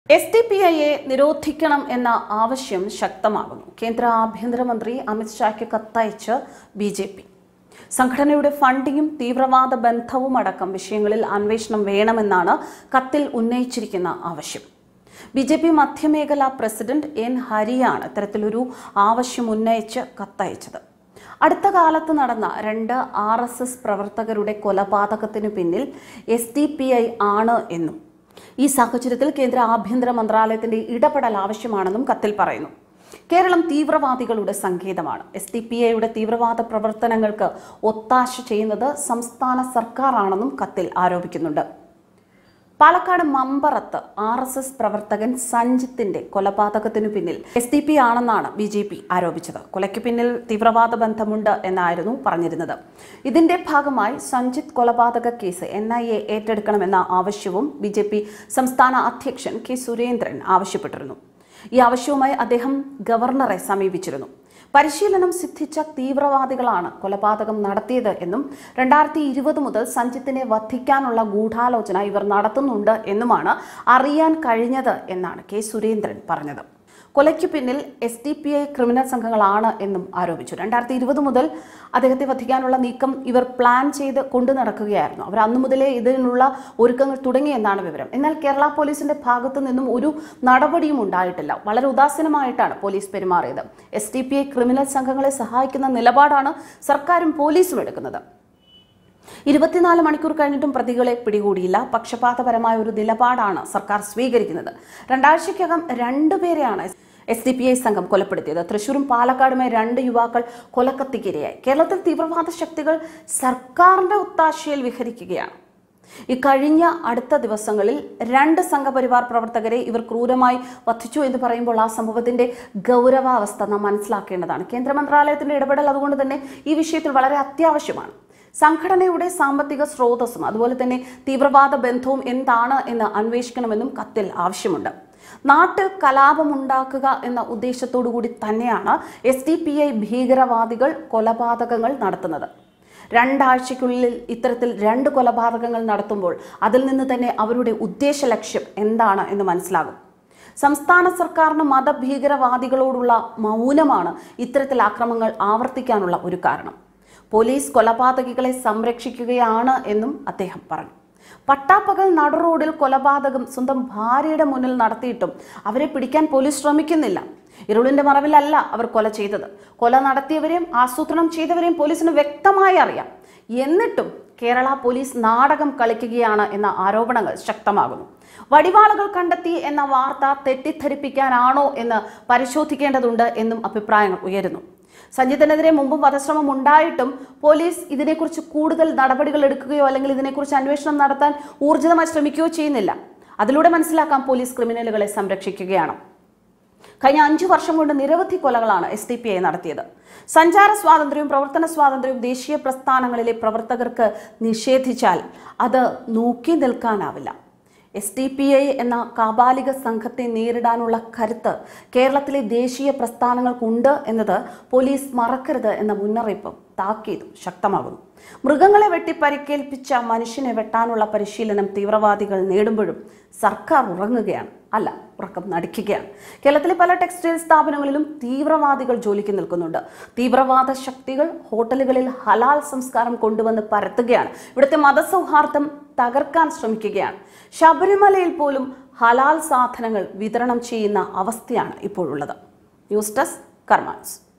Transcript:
S D P ഐയെ നിരോധിക്കണം എന്ന ആവശ്യം ശക്തമാകുന്നു കേന്ദ്ര ആഭ്യന്തരമന്ത്രി അമിത്ഷായ്ക്ക് കത്തയച്ച് ബി ജെ പി സംഘടനയുടെ ഫണ്ടിങ്ങും തീവ്രവാദ ബന്ധവും അടക്കം വിഷയങ്ങളിൽ അന്വേഷണം വേണമെന്നാണ് കത്തിൽ ഉന്നയിച്ചിരിക്കുന്ന ആവശ്യം ബി ജെ പി മധ്യമേഖലാ പ്രസിഡന്റ് എൻ ഹരിയാണ് ഇത്തരത്തിലൊരു ആവശ്യം ഉന്നയിച്ച് കത്തയച്ചത് അടുത്ത കാലത്ത് നടന്ന രണ്ട് ആർ എസ് എസ് പ്രവർത്തകരുടെ കൊലപാതകത്തിനു പിന്നിൽ എസ് ഡി പി ഐ ആണ് എന്നും ഈ സാഹചര്യത്തിൽ കേന്ദ്ര ആഭ്യന്തര മന്ത്രാലയത്തിന്റെ ഇടപെടൽ ആവശ്യമാണെന്നും കത്തിൽ പറയുന്നു കേരളം തീവ്രവാദികളുടെ സങ്കേതമാണ് എസ് ഡി പി ഐയുടെ തീവ്രവാദ പ്രവർത്തനങ്ങൾക്ക് ഒത്താശ ചെയ്യുന്നത് സംസ്ഥാന സർക്കാരാണെന്നും കത്തിൽ ആരോപിക്കുന്നുണ്ട് പാലക്കാട് മമ്പറത്ത് ആർ എസ് എസ് പ്രവർത്തകൻ സഞ്ജിത്തിന്റെ കൊലപാതകത്തിനു പിന്നിൽ എസ് ഡി പി ആണെന്നാണ് ബി ജെ പി ആരോപിച്ചത് കൊലയ്ക്ക് പിന്നിൽ തീവ്രവാദ ബന്ധമുണ്ട് എന്നായിരുന്നു പറഞ്ഞിരുന്നത് ഇതിന്റെ ഭാഗമായി സഞ്ജിത്ത് കൊലപാതക കേസ് എൻ ഐ എ ഏറ്റെടുക്കണമെന്ന ആവശ്യവും ബി ജെ പി സംസ്ഥാന അധ്യക്ഷൻ കെ സുരേന്ദ്രൻ ആവശ്യപ്പെട്ടിരുന്നു ഈ ആവശ്യവുമായി അദ്ദേഹം ഗവർണറെ സമീപിച്ചിരുന്നു പരിശീലനം സിദ്ധിച്ച തീവ്രവാദികളാണ് കൊലപാതകം നടത്തിയത് എന്നും രണ്ടായിരത്തി ഇരുപത് മുതൽ സഞ്ജിത്തിനെ വധിക്കാനുള്ള ഗൂഢാലോചന ഇവർ നടത്തുന്നുണ്ട് എന്നുമാണ് അറിയാൻ കഴിഞ്ഞത് എന്നാണ് കെ സുരേന്ദ്രൻ പറഞ്ഞത് കൊലയ്ക്ക് പിന്നിൽ S D P I criminal സംഘങ്ങളാണ് എന്നും ആരോപിച്ചു രണ്ടായിരത്തി ഇരുപത് മുതൽ അദ്ദേഹത്തെ വധിക്കാനുള്ള നീക്കം ഇവർ പ്ലാൻ ചെയ്ത് കൊണ്ടു നടക്കുകയായിരുന്നു അവർ അന്നു മുതലേ ഇതിനുള്ള ഒരുക്കങ്ങൾ തുടങ്ങിയെന്നാണ് വിവരം എന്നാൽ കേരള പോലീസിന്റെ ഭാഗത്തു നിന്നും ഒരു നടപടിയും ഉണ്ടായിട്ടില്ല വളരെ ഉദാസീനമായിട്ടാണ് പോലീസ് പെരുമാറിയത് S D P I criminal സംഘങ്ങളെ സഹായിക്കുന്ന നിലപാടാണ് സർക്കാരും പോലീസും എടുക്കുന്നത് ഇരുപത്തിനാല് മണിക്കൂർ കഴിഞ്ഞിട്ടും പ്രതികളെ പിടികൂടിയില്ല പക്ഷപാതപരമായ ഒരു നിലപാടാണ് സർക്കാർ സ്വീകരിക്കുന്നത് രണ്ടാഴ്ചയ്ക്കകം രണ്ടുപേരെയാണ് എസ് ഡി പി ഐ സംഘം കൊലപ്പെടുത്തിയത് തൃശൂരും പാലക്കാടുമായി രണ്ട് യുവാക്കൾ കൊലക്കത്തിക്കിരയായി കേരളത്തിൽ തീവ്രവാദ ശക്തികൾ സർക്കാരിന്റെ ഒത്താശയിൽ വിഹരിക്കുകയാണ് ഇക്കഴിഞ്ഞ അടുത്ത ദിവസങ്ങളിൽ രണ്ട് സംഘപരിവാർ പ്രവർത്തകരെ ഇവർ ക്രൂരമായി വധിച്ചു എന്ന് പറയുമ്പോൾ ആ സംഭവത്തിന്റെ ഗൗരവാവസ്ഥ നാം മനസ്സിലാക്കേണ്ടതാണ് കേന്ദ്ര മന്ത്രാലയത്തിന്റെ ഇടപെടൽ അതുകൊണ്ട് തന്നെ ഈ വിഷയത്തിൽ വളരെ അത്യാവശ്യമാണ് സംഘടനയുടെ സാമ്പത്തിക സ്രോതസ്സും അതുപോലെ തന്നെ തീവ്രവാദ ബന്ധവും എന്താണ് എന്ന് അന്വേഷിക്കണമെന്നും കത്തിൽ ആവശ്യമുണ്ട് നാട്ടിൽ കലാപമുണ്ടാക്കുക എന്ന ഉദ്ദേശത്തോടു കൂടി തന്നെയാണ് എസ് ഡി പി ഐ ഭീകരവാദികൾ കൊലപാതകങ്ങൾ നടത്തുന്നത് രണ്ടാഴ്ചയ്ക്കുള്ളിൽ ഇത്തരത്തിൽ രണ്ട് കൊലപാതകങ്ങൾ നടത്തുമ്പോൾ അതിൽ നിന്ന് തന്നെ അവരുടെ ഉദ്ദേശ ലക്ഷ്യം എന്താണ് എന്ന് മനസ്സിലാകും സംസ്ഥാന സർക്കാരിന് മതഭീകരവാദികളോടുള്ള മൗനമാണ് ഇത്തരത്തിൽ ആക്രമങ്ങൾ ആവർത്തിക്കാനുള്ള ഒരു കാരണം പോലീസ് കൊലപാതകികളെ സംരക്ഷിക്കുകയാണ് എന്നും അദ്ദേഹം പറഞ്ഞു പട്ടാപ്പകൽ നടുറോഡിൽ കൊലപാതകം സ്വന്തം ഭാര്യയുടെ മുന്നിൽ നടത്തിയിട്ടും അവരെ പിടിക്കാൻ പോലീസ് ശ്രമിക്കുന്നില്ല ഇരുളിന്റെ മറവിലല്ല അവർ കൊല ചെയ്തത് കൊല നടത്തിയവരെയും ആസൂത്രണം ചെയ്തവരെയും പോലീസിന് വ്യക്തമായി അറിയാം എന്നിട്ടും കേരള പോലീസ് നാടകം കളിക്കുകയാണ് എന്ന ആരോപണങ്ങൾ ശക്തമാകുന്നു വടിവാളുകൾ കണ്ടെത്തി എന്ന വാർത്ത തെറ്റിദ്ധരിപ്പിക്കാനാണോ എന്ന് പരിശോധിക്കേണ്ടതുണ്ട് എന്നും അഭിപ്രായങ്ങൾ ഉയരുന്നു സഞ്ജിത്തിനെതിരെ മുമ്പും വധശ്രമം ഉണ്ടായിട്ടും പോലീസ് ഇതിനെക്കുറിച്ച് കൂടുതൽ നടപടികൾ എടുക്കുകയോ അല്ലെങ്കിൽ ഇതിനെക്കുറിച്ച് അന്വേഷണം നടത്താൻ ഊർജിതമായി ശ്രമിക്കുകയോ ചെയ്യുന്നില്ല അതിലൂടെ മനസ്സിലാക്കാം പോലീസ് ക്രിമിനലുകളെ സംരക്ഷിക്കുകയാണ് കഴിഞ്ഞ അഞ്ചു വർഷം കൊണ്ട് നിരവധി കൊലകളാണ് എസ് ഡി പി ഐ നടത്തിയത് സഞ്ചാര സ്വാതന്ത്ര്യവും പ്രവർത്തന സ്വാതന്ത്ര്യവും ദേശീയ പ്രസ്ഥാനങ്ങളിലെ പ്രവർത്തകർക്ക് നിഷേധിച്ചാൽ അത് നോക്കി നിൽക്കാനാവില്ല എസ് ഡി പി ഐ എന്ന കാബാലിക സംഘത്തെ നേരിടാനുള്ള കരുത്ത് കേരളത്തിലെ ദേശീയ പ്രസ്ഥാനങ്ങൾക്കുണ്ട് എന്നത് പോലീസ് മറക്കരുത് എന്ന മുന്നറിയിപ്പും താക്കീതും ശക്തമാകുന്നു മൃഗങ്ങളെ വെട്ടി പരിക്കേൽപ്പിച്ച മനുഷ്യനെ വെട്ടാനുള്ള പരിശീലനം തീവ്രവാദികൾ നേടുമ്പോഴും സർക്കാർ ഉറങ്ങുകയാണ് അല്ല ഉറക്കം നടിക്കുകയാണ് കേരളത്തിലെ പല ടെക്സ്റ്റൈൽ സ്ഥാപനങ്ങളിലും തീവ്രവാദികൾ ജോലിക്ക് നിൽക്കുന്നുണ്ട് തീവ്രവാദ ശക്തികൾ ഹോട്ടലുകളിൽ ഹലാൽ സംസ്കാരം കൊണ്ടുവന്ന് പരത്തുകയാണ് ഇവിടുത്തെ മതസൗഹാർദ്ദം തകർക്കാൻ ശ്രമിക്കുകയാണ് ശബരിമലയിൽ പോലും ഹലാൽ സാധനങ്ങൾ വിതരണം ചെയ്യുന്ന അവസ്ഥയാണ് ഇപ്പോഴുള്ളത് ന്യൂസ് ഡെസ്ക് കർമാൻസ്